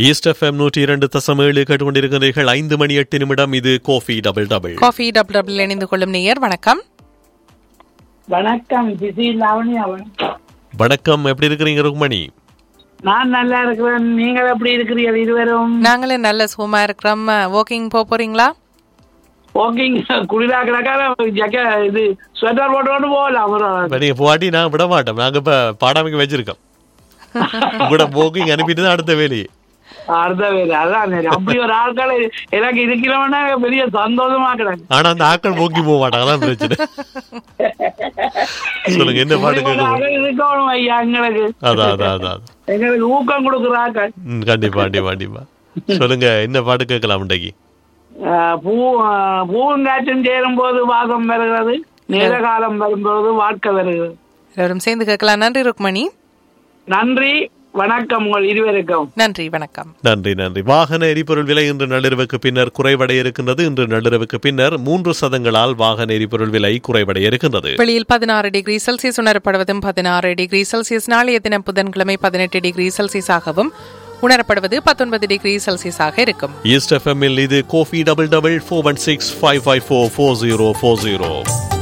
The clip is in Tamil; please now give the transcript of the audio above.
ஈஸ்ட் எஃப்எம் நூற்றி இரண்டு தசம் ஏழு கேட்டுக்கொண்டிருக்கிறீர்கள் ஐந்து மணி எட்டு நிமிடம் இது coffee double double coffee double double இணைந்து கொள்ளும் நேயர் வணக்கம் வணக்கம் ஜிசி லாவணி அவன் வணக்கம் எப்படி இருக்கிறீங்க ருக்மணி நான் நல்லா இருக்கிறேன் நீங்கள் எப்படி இருக்கிறீர்கள் இருவரும் நாங்களே நல்ல சுகமா இருக்கிறோம் வாக்கிங் போக போறீங்களா வாக்கிங் குளிரா கிடக்காத ஜக்க இது ஸ்வெட்டர் போட்டு போகலாம் ஒரு இப்ப நீங்க போட்டி நான் விட மாட்டோம் நாங்க இப்ப பாடாமைக்கு வச்சிருக்கோம் கூட போக்கிங் அனுப்பிட்டு தான் அடுத்த வேலையை அடுத்த வேலை அதான் சரி. அப்படி ஒரு ஆட்கள் எனக்கு இருக்கிறவனா பெரிய சந்தோஷமா கிடக்கு ஆனா அந்த ஆக்கள் போக்கி போக மாட்டாங்க அதான் பிரச்சனை சொல்லுங்க என்ன பாட்டு கேட்க போறீங்க? இப்படிப்பட்ட இருக்கணும் ஐயா எங்களுக்கு அதான் அதான் அதான் எங்களுக்கு ஊக்கம் கொடுக்குற ஆட்கள் ம், கண்டிப்பா கண்டிப்பா கண்டிப்பா சொல்லுங்க என்ன பாட்டு கேட்கலாம் இன்றைக்கு ஆஹ் பூ ஆஹ் பூங்காற்றும் சேரும் போது வாசம் வருகிறது நேர காலம் வரும்போது வாழ்க்கை வருகிறது எல்லாரும் சேர்ந்து கேட்கலாம் நன்றி ருக்மணி நன்றி வணக்கம் உங்கள் இருவருக்கும் நன்றி வணக்கம் நன்றி நன்றி வாகன எரிபொருள் விலை இன்று நள்ளிரவுக்கு பின்னர் குறைவடைய இருக்கின்றது இன்று நள்ளிரவுக்கு பின்னர் மூன்று சதங்களால் வாகன எரிபொருள் விலை குறைவடைய இருக்கின்றது வெளியில் பதினாறு டிகிரி செல்சியஸ் உணரப்படுவதும் பதினாறு டிகிரி செல்சியஸ் நாளைய தினம் புதன்கிழமை பதினெட்டு டிகிரி செல்சியஸாகவும் உணரப்படுவது பத்தொன்பது டிகிரி செல்சியஸாக இருக்கும் ஈஸ்ட் எஃப்எம்மில் இது coffee double double four one six five five four four zero four zero